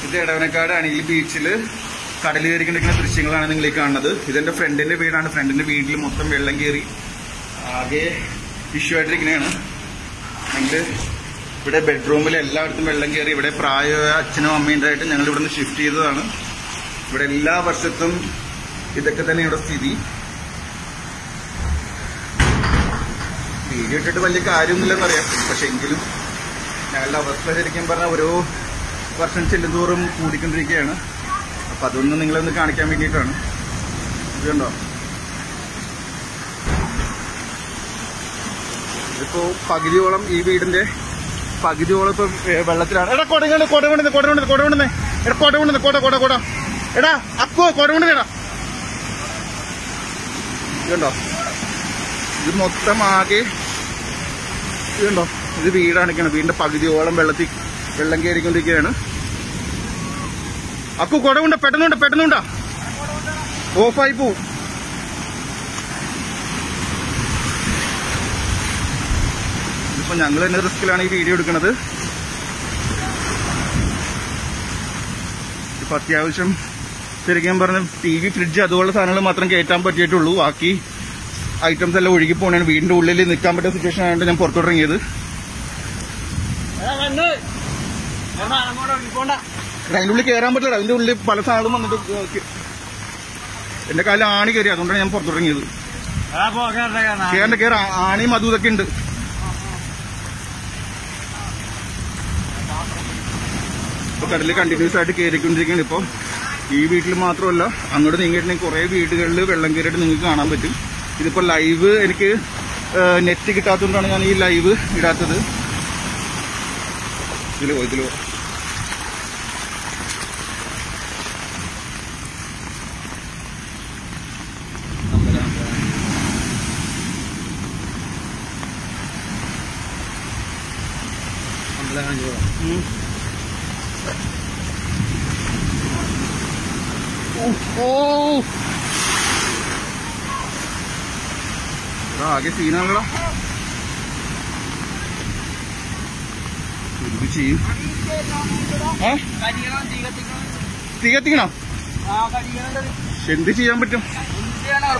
ഇത് എടവനക്കാട് അണിയിൽ ബീച്ചിൽ കടൽ കയറിക്കൊണ്ടിരിക്കുന്ന ദൃശ്യങ്ങളാണ് നിങ്ങൾ ഈ കാണുന്നത് ഇതെന്റെ ഫ്രണ്ടിന്റെ വീടാണ് ഫ്രണ്ടിന്റെ വീട്ടിൽ മൊത്തം വെള്ളം കയറി ആകെ ഇഷ്യൂ ആയിട്ടിരിക്കുന്നതാണ് ഞങ്ങൾ ഇവിടെ ബെഡ്റൂമിൽ എല്ലായിടത്തും വെള്ളം കയറി ഇവിടെ പ്രായമായ അച്ഛനും അമ്മയും ഉണ്ടായിട്ട് ഞങ്ങൾ ഇവിടെ നിന്ന് ഷിഫ്റ്റ് ചെയ്തതാണ് ഇവിടെ എല്ലാ വർഷത്തും ഇതൊക്കെ തന്നെ ഇവിടെ സ്ഥിതി വീഡിയോ ഇട്ടിട്ട് വലിയ കാര്യമൊന്നുമില്ലെന്നറിയാം പക്ഷെ എങ്കിലും ഞങ്ങളുടെ അവസ്ഥ ശരിക്കും പറഞ്ഞാൽ ഓരോ വർഷം ചെല്ലുന്തോറും കൂടിക്കൊണ്ടിരിക്കുകയാണ് അപ്പൊ അതൊന്നും നിങ്ങളൊന്ന് കാണിക്കാൻ വേണ്ടിയിട്ടാണ് ഇതുണ്ടോ ഇതിപ്പോ പകുതിയോളം ഈ വീടിന്റെ പകുതിയോളം ഇപ്പൊ ഏ, വെള്ളത്തിലാണ് എടാ കൊട കൊണ്ട് കൊട കൊണ്ടുവന്ന് കൊട കൊണ്ടുവന്ന് കൊട കൊണ്ടുവന്ന് എടാ കൊട കൊണ്ടുവന്ന് കൊട കൊട കൊട എടാ അക്കോ കൊട കൊണ്ടുവന്നെടാ ഇതുണ്ടോ ഇത് മൊത്തം ആകെ ഇതുണ്ടോ ഇത് വീടാണിക്കണം വീടിന്റെ പകുതിയോളം വെള്ളത്തിൽ വെള്ളം കയറിക്കൊണ്ടിരിക്കുകയാണ് അക്കു കുടവുണ്ട് പെട്ടെന്നുണ്ട് പെട്ടെന്നുണ്ടാ ഓഫായി പോവും ഇതിപ്പോ ഞങ്ങൾ തന്നെ റിസ്കിലാണ് ഈ വീഡിയോ എടുക്കുന്നത് ഇപ്പൊ അത്യാവശ്യം ശരിക്കും പറഞ്ഞ ടി വി ഫ്രിഡ്ജ് അതുപോലുള്ള സാധനങ്ങൾ മാത്രം കയറ്റാൻ പറ്റിയിട്ടുള്ളൂ ബാക്കി ഐറ്റംസ് എല്ലാം ഒഴുകി പോകണേ വീടിന്റെ ഉള്ളിൽ നിൽക്കാൻ പറ്റിയ സിറ്റുവേഷൻ ആയതുകൊണ്ട് ഞാൻ പുറത്തോട്ടിറങ്ങിയത് അതിന്റെ ഉള്ളിൽ കയറാൻ പറ്റില്ല അതിന്റെ ഉള്ളിൽ പല സാധനങ്ങളും വന്നിട്ട് കേ- എന്റെ കാലിൽ ആണി കയറി അതുകൊണ്ടാണ് ഞാൻ പുറത്തിറങ്ങിയത് കയറിന്റെ കയറി ആണിയും അതും ഇതൊക്കെ ഉണ്ട് ഇപ്പൊ കടലിൽ കണ്ടിന്യൂസ് ആയിട്ട് കയറിക്കൊണ്ടിരിക്കുകയാണ് ഇപ്പൊ ഈ വീട്ടിൽ മാത്രമല്ല അങ്ങോട്ട് നീങ്ങിയിട്ടുണ്ടെങ്കിൽ കുറെ വീടുകളിൽ വെള്ളം കയറിയിട്ട് നിങ്ങൾക്ക് കാണാൻ പറ്റും ഇതിപ്പോ ലൈവ് എനിക്ക് നെറ്റ് കിട്ടാത്തതുകൊണ്ടാണ് ഞാൻ ഈ ലൈവ് ഇടാത്തത് ഇതിലോ ഇതിലോ ഉം. ഓ എടാ, ആകെ സീനാണല്ലോ എന്ത് ചെയ്യും ഏ തീ കത്തിക്കണോ എന്ത് ചെയ്യാൻ പറ്റും